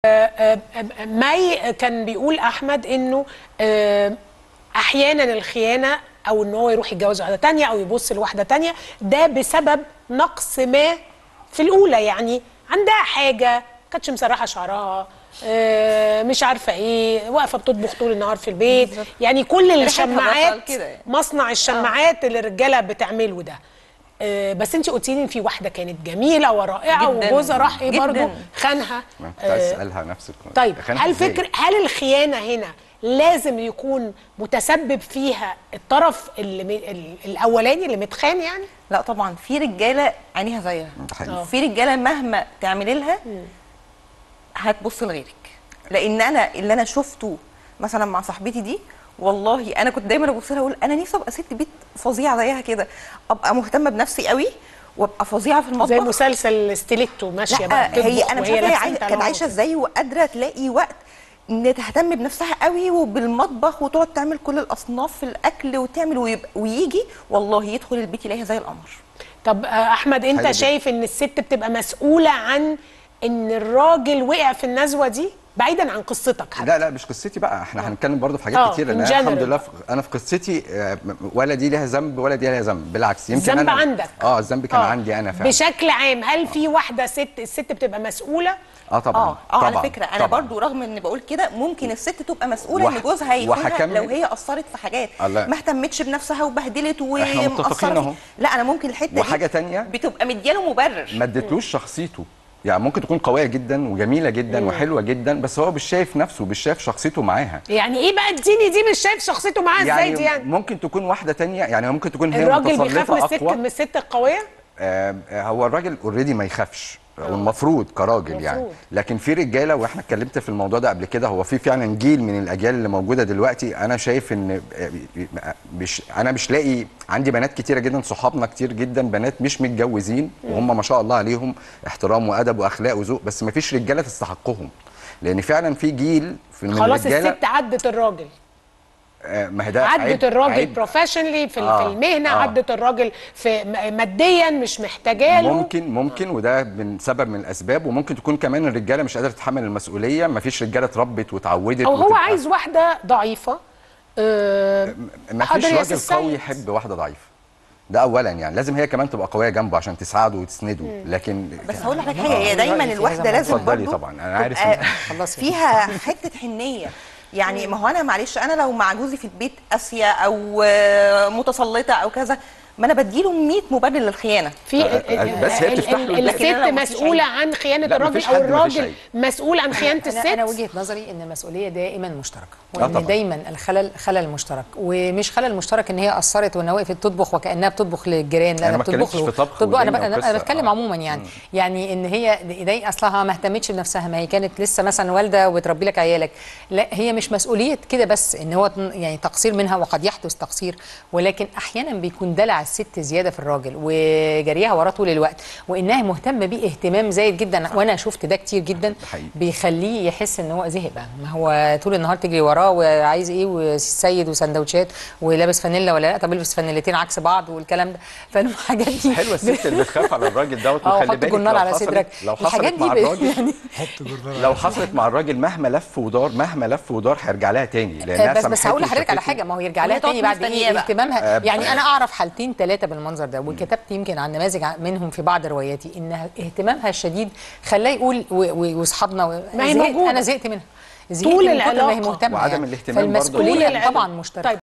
ماي كان بيقول احمد انه آه، احيانا الخيانه او ان هو يروح يتجوز واحده تانية او يبص لواحده تانية ده بسبب نقص ما في الاولى يعني عندها حاجه ما كانتش مسرحه شعرها آه، مش عارفه ايه واقفه بتطبخ طول النهار في البيت يعني كل ريحتها الشماعات بطل كده يعني. مصنع الشماعات اللي الرجاله بتعمله ده آه، بس انت قلتي لي ان في واحده كانت جميله ورائعه جداً. وجوزها راح ايه جداً. برضه خانها ما كنت عايز آه، اسالها نفس الكلام طيب خانت هل إزاي؟ فكر هل الخيانه هنا لازم يكون متسبب فيها الطرف اللي م... ال- الاولاني اللي متخان يعني لا طبعا في رجاله عينيها زيها ده حقيقي. في رجاله مهما تعملي لها هتبص لغيرك لان انا اللي انا شفته مثلا مع صاحبتي دي والله انا كنت دايما ابص لها اقول انا نفسي ابقى ست بيت فظيعه زيها كده ابقى مهتمه بنفسي قوي وابقى فظيعه في المطبخ زي مسلسل ستيليتو ماشيه بقى لا هي بتطبخ انا مش وهي عارفه هي لابسة عاي- بنطلون كانت عايشه وكده. ازاي وقادره تلاقي وقت ان تهتم بنفسها قوي وبالمطبخ وتقعد تعمل كل الاصناف في الاكل وتعمل ويبقى ويجي والله يدخل البيت يلاقيها زي القمر طب آه، احمد انت حلو شايف ان الست بتبقى مسؤوله عن ان الراجل وقع في النزوه دي بعيدا عن قصتك حتى لا لا مش قصتي بقى احنا هنتكلم برضو في حاجات آه، كتير in لان أنا الحمد general. لله في انا في قصتي آه، ولا دي ليها ذنب ولا دي ليها ذنب بالعكس يمكن الذنب انا عندك اه الذنب كان آه. عندي انا فعلا بشكل عام هل في واحده ست الست بتبقى مسؤوله اه طبعا اه اه على طبعاً، فكره انا طبعاً. برضو رغم ان بقول كده ممكن الست تبقى مسؤوله وح- ان جوزها يخونها وهكمل- لو هي قصرت في حاجات الله. ما اهتمتش بنفسها وبهدلت إحنا متفقين ومقصره أهو. فيه. لا انا ممكن الحته وحاجة دي تانية؟ بتبقى مدياله مبرر ما اديتلوش شخصيته يعني ممكن تكون قويه جدا وجميله جدا وحلوه جدا بس هو مش شايف نفسه مش شايف شخصيته معاها يعني ايه بقى اديني دي مش شايف شخصيته معاها ازاي دي يعني ممكن تكون واحده تانية يعني ممكن تكون هي الراجل بيخاف من متسلطه الست اقوى من الست القويه آه، هو الراجل اوريدي ما يخافش والمفروض كراجل يعني المفروض. لكن في رجاله واحنا اتكلمت في الموضوع ده قبل كده هو في فعلا جيل من الاجيال اللي موجوده دلوقتي انا شايف ان آه، مش انا مش لاقي عندي بنات كتيره جدا صحابنا كتير جدا بنات مش متجوزين وهم ما شاء الله عليهم احترام وادب واخلاق وذوق بس ما فيش رجاله تستحقهم لان فعلا في جيل في من خلاص الرجاله الست عدت الراجل آه، ما هي ده عدت عيب- الراجل عيب. بروفيشنلي في, آه، في المهنه آه. عدت الراجل في م- ماديا مش محتاجه له ممكن ممكن وده من سبب من الاسباب وممكن تكون كمان الرجاله مش قادره تتحمل المسؤوليه ما فيش رجاله اتربت واتعودت او هو وتبقى- عايز واحده ضعيفه آه ما حاضر فيش يا راجل سي قوي السيد. يحب واحده ضعيفه ده اولا يعني لازم هي كمان تبقى قويه جنبه عشان تساعده وتسنده لكن بس هقول لك حاجه هي دايما الواحده لازم اتفضلي برضو طبعا انا عارف تبقى إن- خلصي. فيها حته حنيه يعني ما هو انا معلش انا لو مع جوزي في البيت قاسيه او آه، متسلطه او كذا ما انا بديله 100 مبرر للخيانه في آه، بس هي ال- بتفتح له ال- الباب. الست لكن أنا ما فيش مسؤوله عيب. عن خيانه لا، الراجل مفيش او حد مفيش الراجل عيب. مسؤول عن خيانه الست انا انا وجهه نظري ان المسؤوليه دائما مشتركه آه وان طبعاً. دايما الخلل خلل مشترك ومش خلل مشترك ان هي قصرت وانها وقفت تطبخ وكانها بتطبخ للجيران لا أنا انا ما بتطبخ اتكلمتش له في طبخ تطبخ انا ودنيا ب- انا وقصة. أنا بتكلم آه. عموما يعني يعني ان هي دي اصلها ما اهتمتش بنفسها ما هي كانت لسه مثلا والده وبتربي لك عيالك لا هي مش مسؤوليه كده بس ان هو تن- يعني تقصير منها وقد يحدث تقصير ولكن احيانا بيكون دلع الست زياده في الراجل وجريها وراه طول الوقت وانها مهتمه بيه اهتمام زايد جدا وانا شفت ده كتير جدا حقيقي. بيخليه يحس ان هو زهق بقى ما هو طول النهار تجري وراه وعايز ايه وسيد وسندوتشات ولابس فانيلا ولا لا طب البس فانيلتين عكس بعض والكلام ده فالحاجات دي حلوه الست اللي بتخاف على الراجل دوت اه وخلي حط بالك جرنال لو على حصلت- صدرك لو الحاجات حصلت دي مع ب- الراجل يعني لو حصلت مع الراجل مهما لف ودار مهما لف ودار هيرجع لها تاني آه، لانها بس بس هقول سامحته لحضرتك على وشافته. حاجه ما هو يرجع لها وهي تقعد تاني بعد مستنياه ايه بقى. اهتمامها آه، يعني انا اعرف حالتين ثلاثه بالمنظر ده وكتبت يمكن عن نماذج ع- منهم في بعض رواياتي ان اهتمامها الشديد خلاه يقول و- و- واصحابنا و- ما هي زهقت- موجودة. انا زهقت منها زهقت طول من كتر ما هي العلاقة. مهتمه وعدم يعني. الاهتمام برضه. فالمسؤوليه طول العلاقة. طبعا مشتركه طيب